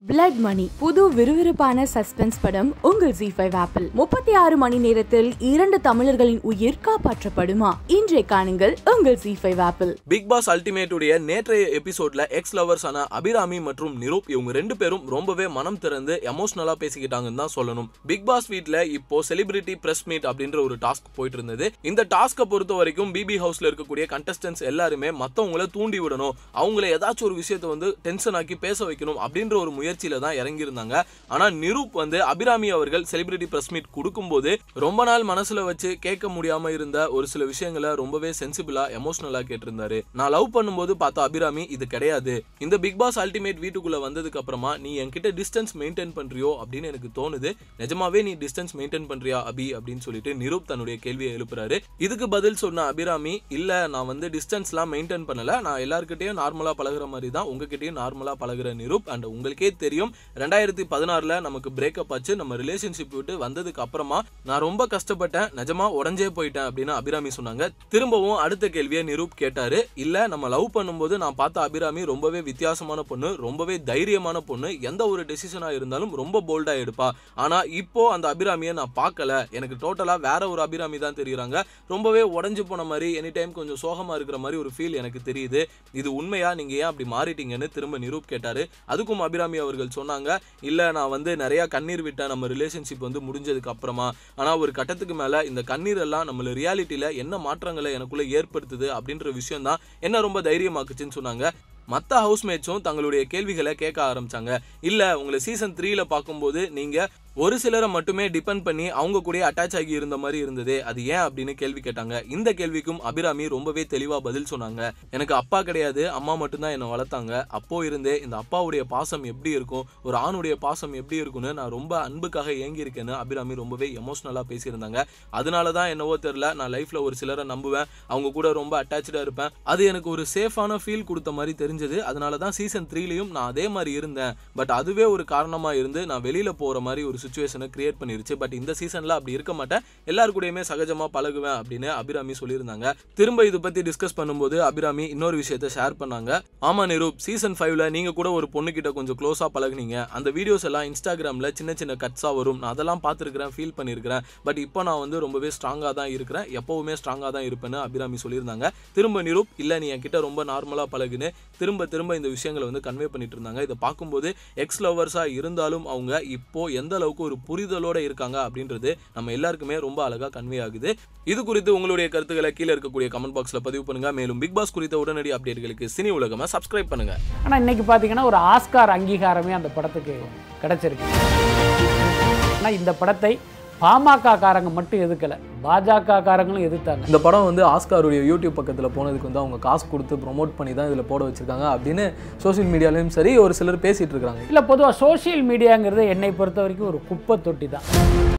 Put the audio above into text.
blood மணி புது விறுவிறுப்பான suspense படம் உங்கள் ஜி ஃபைவ் ஆப்பிள் முப்பத்தி ஆறு மணி நேரத்தில் இரண்டு தமிழர்களின் உயிர் காப்பாற்றப்படுமா இன்றைய காணுங்கள் உங்கள் ஜி ஃபைவ் ஆப்பிள் பிக் பாஸ் அல்டிமேட்டுடைய நேற்றைய எபிசோட்ல எக்ஸ் லவர்ஸான அபிராமி மற்றும் நிரூப் இவங்க ரெண்டு பேரும் ரொம்பவே மனம் திறந்து எமோஷனலா பேசிக்கிட்டாங்கன்னு தான் சொல்லணும் பிக் பாஸ் வீட்ல இப்போ செலிபிரிட்டி பிரஸ் மீட் அப்படின்ற ஒரு டாஸ்க் போயிட்டு இருந்தது இந்த டாஸ்க்கை பொறுத்த வரைக்கும் பிபி ஹவுஸ்ல இருக்கக்கூடிய கண்டஸ்டன்ஸ் எல்லாருமே மத்தவங்கள தூண்டி விடணும் அவங்கள ஏதாச்சும் ஒரு விஷயத்தை வந்து டென்ஷன் ஆக்கி பேச வைக்கணும் அப்படின்ற ஒரு முயற்சியில தான் இறங்கியிருந்தாங்க ஆனா நிரூப் வந்து அபிராமி அவர்கள் செலிபிரிட்டி பிரஸ் மீட் கொடுக்கும்போது ரொம்ப நாள் மனசுல வச்சு கேட்க முடியாம இருந்த ஒரு சில விஷயங்களை ரொம்பவே சென்சிபிளா எமோஷனலா கேட்டிருந்தாரு நான் லவ் பண்ணும்போது பார்த்த அபிராமி இது கிடையாது இந்த பிக் பாஸ் அல்டிமேட் வீட்டுக்குள்ள வந்ததுக்கு அப்புறமா நீ என்கிட்ட டிஸ்டன்ஸ் மெயின்டைன் பண்றியோ அப்படின்னு எனக்கு தோணுது நிஜமாவே நீ டிஸ்டன்ஸ் மெயின்டைன் பண்றியா அபி அப்படின்னு சொல்லிட்டு நிரூப் தன்னுடைய கேள்வியை எழுப்புறாரு இதுக்கு பதில் சொன்ன அபிராமி இல்ல நான் வந்து டிஸ்டன்ஸ்லாம் மெயின்டைன் பண்ணல நான் எல்லார்கிட்டயும் நார்மலா பழகுற மாதிரி தான் உங்ககிட்டயும் நார்மலா பழகுற நிரூப் அண்ட் உங்களுக்கே தெரியும் ரெண்டாயிரத்தி பதினாறுல நமக்கு பிரேக்கப் ஆச்சு நம்ம ரிலேஷன்ஷிப் விட்டு வந்ததுக்கு அப்புறமா நான் ரொம்ப கஷ்டப்பட்டேன் நிஜமா உடஞ்சே போயிட்டேன் அப்படின்னு அபிராமி சொன்னாங்க திரும்பவும் அடுத்த கேள்வியை நிரூப் கேட்டாரு இல்ல நம்ம லவ் பண்ணும்போது நான் பார்த்த அபிராமி ரொம்பவே வித்தியாசமான பொண்ணு ரொம்பவே தைரியமான பொண்ணு எந்த ஒரு டெசிஷனா இருந்தாலும் ரொம்ப போல்டா எடுப்பா ஆனா இப்போ அந்த அபிராமியை நான் பார்க்கல எனக்கு டோட்டலா வேற ஒரு அபிராமி தான் தெரியுறாங்க ரொம்பவே உடஞ்சு போன மாதிரி எனி டைம் கொஞ்சம் சோகமா இருக்கிற மாதிரி ஒரு ஃபீல் எனக்கு தெரியுது இது உண்மையா நீங்க ஏன் அப்படி மாறிட்டீங்கன்னு திரும்ப நிரூப் கேட்டாரு அதுக்கும் அபிராமி அவர்கள் சொன்னாங்க இல்ல நான் வந்து நிறைய கண்ணீர் விட்டேன் நம்ம ரிலேஷன்ஷிப் வந்து முடிஞ்சதுக்கு அப்புறமா ஆனா ஒரு கட்டத்துக்கு மேல இந்த கண்ணீர் எல்லாம் நம்ம ரியாலிட்டியில என்ன மாற்றங்களை எனக்குள்ள ஏற்படுத்துது அப்படின்ற விஷயம் தான் என்ன ரொம்ப தைரியமாக்குச்சுன்னு சொன்னாங்க மற்ற ஹவுஸ்மேட்ஸும் தங்களுடைய கேள்விகளை கேட்க ஆரம்பிச்சாங்க இல்ல உங்களை சீசன் த்ரீல பார்க்கும்போது நீங்க ஒரு சிலரை மட்டுமே டிபெண்ட் பண்ணி அவங்க கூட அட்டாச் ஆகி இருந்த மாதிரி இருந்தது அது ஏன் அப்படின்னு கேள்வி கேட்டாங்க இந்த கேள்விக்கும் அபிராமி ரொம்பவே தெளிவா பதில் சொன்னாங்க எனக்கு அப்பா கிடையாது அம்மா மட்டும்தான் என்னை வளர்த்தாங்க அப்போ இருந்தே இந்த அப்பாவுடைய பாசம் எப்படி இருக்கும் ஒரு ஆணுடைய பாசம் எப்படி இருக்கும்னு நான் ரொம்ப அன்புக்காக ஏங்கி இருக்கேன்னு அபிராமி ரொம்பவே எமோஷனலா பேசியிருந்தாங்க அதனால தான் என்னவோ தெரியல நான் லைஃப்ல ஒரு சிலரை நம்புவேன் அவங்க கூட ரொம்ப அட்டாச்சா இருப்பேன் அது எனக்கு ஒரு சேஃபான ஃபீல் கொடுத்த மாதிரி தெரிஞ்சது அதனால தான் சீசன் த்ரீலையும் நான் அதே மாதிரி இருந்தேன் பட் அதுவே ஒரு காரணமா இருந்து நான் வெளியில போற மாதிரி ஒரு சுச்சுவேஷனை கிரியேட் பண்ணிருச்சு பட் இந்த சீசன்ல அப்படி இருக்க மாட்டேன் எல்லாரு கூடயுமே சகஜமா பழகுவேன் அப்படின்னு அபிராமி சொல்லியிருந்தாங்க திரும்ப இதை பத்தி டிஸ்கஸ் பண்ணும்போது அபிராமி இன்னொரு விஷயத்த ஷேர் பண்ணாங்க ஆமா நிரூப் சீசன் ஃபைவ்ல நீங்க கூட ஒரு பொண்ணு கிட்ட கொஞ்சம் க்ளோஸா பழகுனீங்க அந்த வீடியோஸ் எல்லாம் இன்ஸ்டாகிராம்ல சின்ன சின்ன கட்ஸா வரும் நான் அதெல்லாம் பார்த்துருக்கிறேன் ஃபீல் பண்ணியிருக்கிறேன் பட் இப்போ நான் வந்து ரொம்பவே ஸ்ட்ராங்கா தான் இருக்கிறேன் எப்பவுமே ஸ்ட்ராங்கா தான் இருப்பேன்னு அபிராமி சொல்லியிருந்தாங்க திரும்ப நிரூப் இல்ல நீ என்கிட்ட ரொம்ப நார்மலா பழகுன்னு திரும்ப திரும்ப இந்த விஷயங்களை வந்து கன்வே பண்ணிட்டு இருந்தாங்க இதை பார்க்கும்போது எக்ஸ் லவர்ஸா இருந்தாலும் அவங்க இப்போ எந்த அளவுக்கு ஒரு புரிதலோட இருக்காங்க அப்படின்றது நம்ம எல்லாருக்குமே ரொம்ப அழகா கன்வே ஆகுது இது குறித்து உங்களுடைய கருத்துக்களை கீழே இருக்கக்கூடிய கமெண்ட் பாக்ஸ்ல பதிவு பண்ணுங்க மேலும் பிக் பாஸ் குறித்த உடனடி அப்டேட்களுக்கு சினி உலகமா சப்ஸ்கிரைப் பண்ணுங்க ஆனால் இன்னைக்கு பார்த்தீங்கன்னா ஒரு ஆஸ்கார் அங்கீகாரமே அந்த படத்துக்கு கிடைச்சிருக்கு ஆனால் இந்த படத்தை பாமக காரங்க மட்டும் எதுக்கலை பாஜக காரங்களும் எதிர்த்தாங்க இந்த படம் வந்து ஆஸ்காருடைய யூடியூப் பக்கத்தில் போனதுக்கு வந்து அவங்க காசு கொடுத்து ப்ரோமோட் பண்ணி தான் இதில் போட வச்சிருக்காங்க அப்படின்னு சோஷியல் மீடியாலையும் சரி ஒரு சிலர் பேசிட்டு இருக்காங்க இல்லை பொதுவாக சோஷியல் மீடியாங்கிறது என்னை பொறுத்த வரைக்கும் ஒரு குப்பை தொட்டி தான்